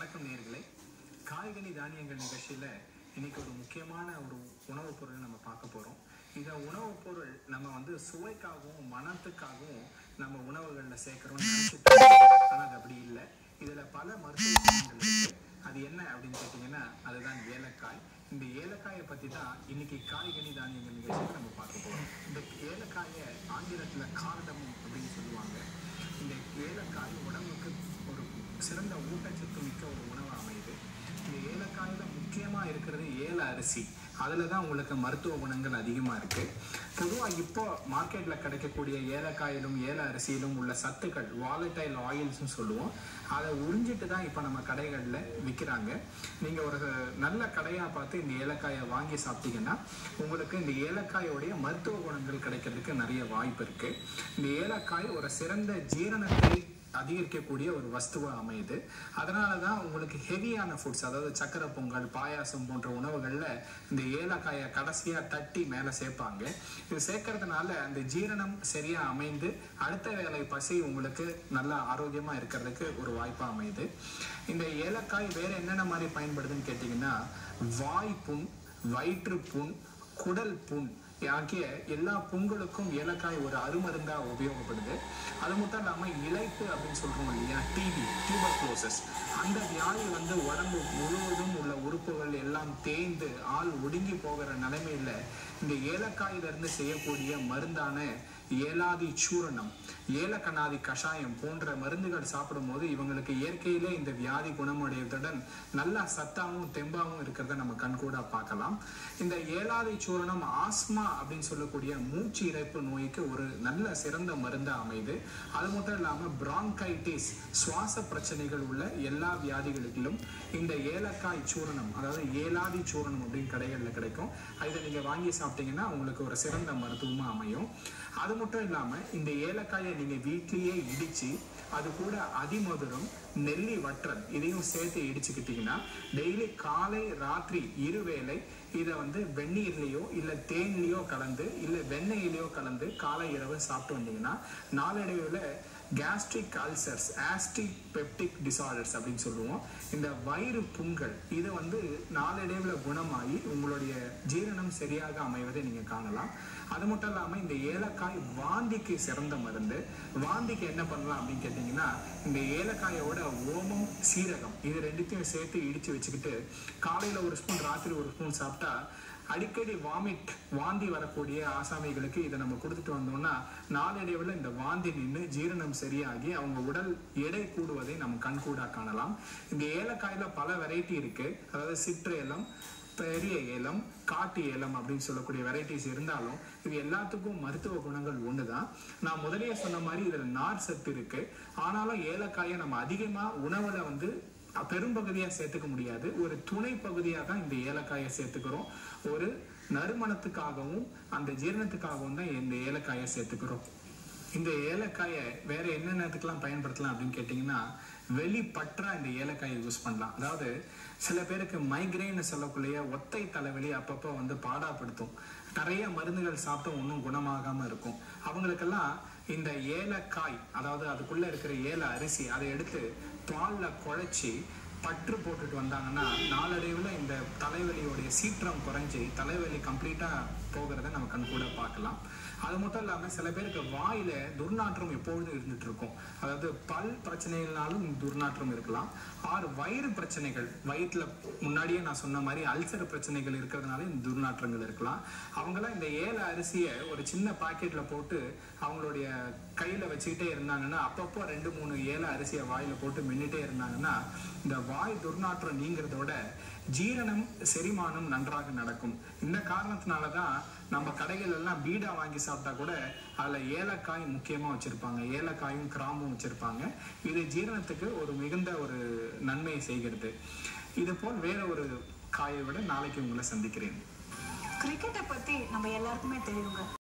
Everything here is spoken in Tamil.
வணக்கம் நேர்களே காய்கனி தானியங்கள் நிகழ்ச்சியில் இன்னைக்கு ஒரு முக்கியமான ஒரு உணவுப் பொருள் நம்ம பார்க்க போகிறோம் இந்த உணவுப் பொருள் நம்ம வந்து சுவைக்காகவும் மனத்துக்காகவும் நம்ம உணவுகளில் சேர்க்குறோம்னு நினச்சிட்டு ஆனால் அது அப்படி இல்லை இதில் பல மருத்துவ குணங்கள் இருக்கு அது என்ன அப்படின்னு கேட்டிங்கன்னா அதுதான் ஏலக்காய் இந்த ஏலக்காயை பற்றி தான் இன்னைக்கு காய்கனி தானியங்கள் நிகழ்ச்சியில் நம்ம பார்க்க போகிறோம் இந்த ஏலக்காயை ஆங்கிலத்தில் கார்டமம் அப்படின்னு சொல்லுவாங்க இந்த ஏலக்காய் உடம்புக்கு ஒரு சிறந்த ஊட்டச்சத்து மிக்க ஒரு உணவு அமையுது இந்த ஏலக்காயில முக்கியமா இருக்கிறது ஏல அரிசி அதுல தான் உங்களுக்கு மருத்துவ குணங்கள் அதிகமா இருக்கு பொதுவா இப்போ மார்க்கெட்ல கிடைக்கக்கூடிய ஏலக்காயிலும் ஏல அரிசியிலும் உள்ள சத்துக்கள் வாலடைல் ஆயில்ஸ்னு சொல்லுவோம் அதை உறிஞ்சிட்டு தான் இப்போ நம்ம கடைகளில் விற்கிறாங்க நீங்கள் ஒரு நல்ல கடையாக பார்த்து இந்த ஏலக்காயை வாங்கி சாப்பிட்டீங்கன்னா உங்களுக்கு இந்த ஏலக்காயோடைய மருத்துவ குணங்கள் கிடைக்கிறதுக்கு நிறைய வாய்ப்பு இருக்கு இந்த ஏலக்காய் ஒரு சிறந்த ஜீரணத்தை அதிகரிக்கக்கூடிய ஒரு வஸ்துவா அமையுது அதனால தான் உங்களுக்கு ஹெவியான ஃபுட்ஸ் அதாவது சக்கரை பொங்கல் பாயாசம் போன்ற உணவுகளில் இந்த ஏலக்காயை கடைசியாக தட்டி மேலே சேர்ப்பாங்க இது சேர்க்கறதுனால அந்த ஜீரணம் சரியா அமைந்து அடுத்த வேலை பசி உங்களுக்கு நல்லா ஆரோக்கியமா இருக்கிறதுக்கு ஒரு வாய்ப்பா அமையுது இந்த ஏலக்காய் வேற என்னென்ன மாதிரி பயன்படுதுன்னு கேட்டிங்கன்னா வாய்ப்புண் வயிற்றுப்புண் குடல் புண் ஆகிய எல்லா புண்களுக்கும் ஏலக்காய் ஒரு அருமருந்தா உபயோகப்படுது அது மட்டும் இல்லாம இலைப்பு அப்படின்னு சொல்றோம் இல்லையா டிபி டியூபர்குலோசஸ் அந்த வியாதி வந்து உடம்பு முழுவதும் உள்ள உறுப்புகள் எல்லாம் தேய்ந்து ஆள் ஒடுங்கி போகிற நிலைமையில இந்த ஏலக்காயில இருந்து செய்யக்கூடிய மருந்தான ஏலாதி சூரணம் ஏலக்கண்ணாதி கஷாயம் போன்ற மருந்துகள் சாப்பிடும்போது இவங்களுக்கு இயற்கையிலே இந்த வியாதி குணமடைவதுடன் நல்லா சத்தாவும் தெம்பாவும் இருக்கிறத நம்ம கண்கூடா பார்க்கலாம் இந்த ஏலாதி சூரணம் ஆஸ்மா அப்படின்னு சொல்லக்கூடிய மூச்சு இறைப்பு நோய்க்கு ஒரு நல்ல சிறந்த மருந்தா அமையுது அது மட்டும் இல்லாம பிராங்கைட்டிஸ் சுவாச பிரச்சனைகள் உள்ள எல்லா வியாதிகளிலும் இந்த ஏலக்காய் சூரணம் அதாவது ஏலாதி சூரணம் அப்படின்னு கடைகளில் கிடைக்கும் இதை நீங்க வாங்கி சாப்பிட்டீங்கன்னா உங்களுக்கு ஒரு சிறந்த மருத்துவமா அமையும் அது மட்டும் இல்லாம இந்த ஏலக்காயை நீங்க வீட்லயே இடிச்சு அது கூட அதிமதுரம் நெல்லி வற்றல் இதையும் சேர்த்து இடிச்சுக்கிட்டீங்கன்னா டெய்லி காலை ராத்திரி இருவேளை இதை வந்து வெந்நீர்லயோ இல்ல தேன்லயோ கலந்து இல்ல வெண்ணெயிலையோ கலந்து காலை இரவு சாப்பிட்டு வந்தீங்கன்னா நாளடைவுல கேஸ்ட்ரிக் அல்சர்ஸ் ஆஸ்டிக் பெப்டிக் டிசார்டர்ஸ் அப்படின்னு சொல்லுவோம் இந்த வயிறு புண்கள் இது வந்து நாளடைவுல குணமாகி உங்களுடைய ஜீரணம் சரியாக அமைவதை நீங்க காணலாம் அது மட்டும் இல்லாம இந்த ஏலக்காய் வாந்திக்கு சிறந்த மருந்து வாந்திக்கு என்ன பண்ணலாம் அப்படின்னு கேட்டீங்கன்னா இந்த ஏலக்காயோட ஓமம் சீரகம் இது ரெண்டுத்தையும் சேர்த்து இடிச்சு வச்சுக்கிட்டு காலையில ஒரு ஸ்பூன் ராத்திரி ஒரு ஸ்பூன் சாப்பிட்டா அடிக்கடி வாமிட் வாந்தி வரக்கூடிய ஆசாமிகளுக்கு இதை நம்ம கொடுத்துட்டு வந்தோம்னா நாளடைவில் இந்த வாந்தி நின்று ஜீரணம் சரியாகி அவங்க உடல் எடை கூடுவதை நம்ம கண்கூடா காணலாம் இந்த ஏலக்காயில பல வெரைட்டி இருக்கு அதாவது சிற்று ஏலம் பெரிய ஏலம் காட்டு ஏலம் அப்படின்னு சொல்லக்கூடிய வெரைட்டிஸ் இருந்தாலும் இது எல்லாத்துக்கும் மருத்துவ குணங்கள் ஒண்ணுதான் நான் முதலே சொன்ன மாதிரி இதுல நார் சத்து இருக்கு ஆனாலும் ஏலக்காயை நம்ம அதிகமா உணவுல வந்து பெரும்பகுதியா சேர்த்துக்க முடியாது ஒரு துணை பகுதியாக தான் இந்த ஏலக்காயை சேர்த்துக்கிறோம் ஒரு நறுமணத்துக்காகவும் அந்த ஜீரணத்துக்காகவும் தான் இந்த ஏலக்காயை சேர்த்துக்கிறோம் இந்த ஏலக்காயை வேற என்னென்னத்துக்கெல்லாம் பயன்படுத்தலாம் அப்படின்னு கேட்டிங்கன்னா வெளிப்பற்றா இந்த ஏலக்காயை யூஸ் பண்ணலாம் அதாவது சில பேருக்கு மைக்ரைன்னு சொல்லக்கூடிய ஒத்தை தலைவலி அப்பப்போ வந்து பாடாப்படுத்தும் நிறைய மருந்துகள் சாப்பிட்டு ஒன்றும் குணமாகாம இருக்கும் அவங்களுக்கெல்லாம் இந்த ஏலக்காய் அதாவது அதுக்குள்ள இருக்கிற ஏல அரிசி அதை எடுத்து பால்ல குழைச்சி பற்று போட்டுட்டு வந்தாங்கன்னா நாளடைவில் இந்த தலைவலியோடைய சீற்றம் குறைஞ்சி தலைவலி கம்ப்ளீட்டாக போகிறத நம்ம கண் கூட பார்க்கலாம் அது மட்டும் இல்லாமல் சில பேருக்கு வாயில துர்நாற்றம் எப்பொழுதும் இருந்துட்டு இருக்கும் அதாவது பல் பிரச்சனைகள்னாலும் துர்நாற்றம் இருக்கலாம் ஆறு வயிறு பிரச்சனைகள் வயிற்றுல முன்னாடியே நான் சொன்ன மாதிரி அல்சர் பிரச்சனைகள் இருக்கிறதுனால இந்த துர்நாற்றங்கள் இருக்கலாம் அவங்களாம் இந்த ஏல அரிசியை ஒரு சின்ன பாக்கெட்ல போட்டு அவங்களுடைய கையில வச்சுக்கிட்டே இருந்தாங்கன்னா அப்பப்போ ரெண்டு மூணு ஏல அரிசியை வாயில போட்டு மின்னிட்டே இருந்தாங்கன்னா இந்த வாய் துர்நாற்றம் நீங்கிறதோட ஜீரணம் செரிமானம் நன்றாக நடக்கும் இந்த காரணத்தினால தான் நம்ம கடைகள் எல்லாம் பீடா வாங்கி சாப்பிட்டா கூட அதில் ஏலக்காய் முக்கியமாக வச்சுருப்பாங்க ஏலக்காயும் கிராம்பும் வச்சுருப்பாங்க இது ஜீரணத்துக்கு ஒரு மிகுந்த ஒரு நன்மையை செய்கிறது இது போல் வேற ஒரு காயை விட நாளைக்கு உங்களை சந்திக்கிறேன் கிரிக்கெட்டை பத்தி நம்ம எல்லாருக்குமே தெரியுங்க